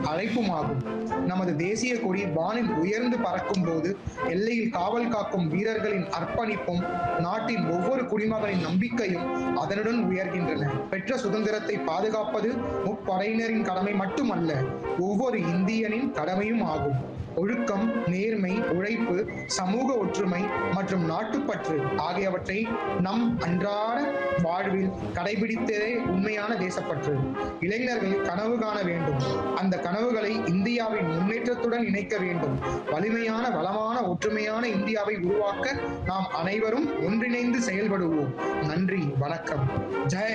அழைப்புமாகும் நமது தேசிய கொடி வானில் உயர்ந்து பறக்கும் போது எல்லையில் காவல் காக்கும் வீரர்களின் அர்ப்பணிப்பும் நாட்டின் ஒவ்வொரு குடிமகனின் நம்பிக்கையும் அதனுடன் உயர்கின்றன பெற்ற சுதந்திரத்தை பாதுகாப்பது முப்படையினரின் கடமை மட்டுமல்ல ஒவ்வொரு இந்தியனின் கடமையும் ஆகும் ஒழுக்கம் நேர்மை உழைப்பு சமூக ஒற்றுமை மற்றும் நாட்டுப்பற்று ஆகியவற்றை நம் அன்றாட வாழ்வில் கடைபிடித்ததே உண்மையான தேசப்பற்று இளைஞர்கள் கனவு காண வேண்டும் அந்த கனவுகளை இந்தியாவின் முன்னேற்றத்துடன் இணைக்க வேண்டும் வலிமையான வளமான ஒற்றுமையான இந்தியாவை உருவாக்க நாம் அனைவரும் ஒன்றிணைந்து செயல்படுவோம் நன்றி வணக்கம் ஜெய்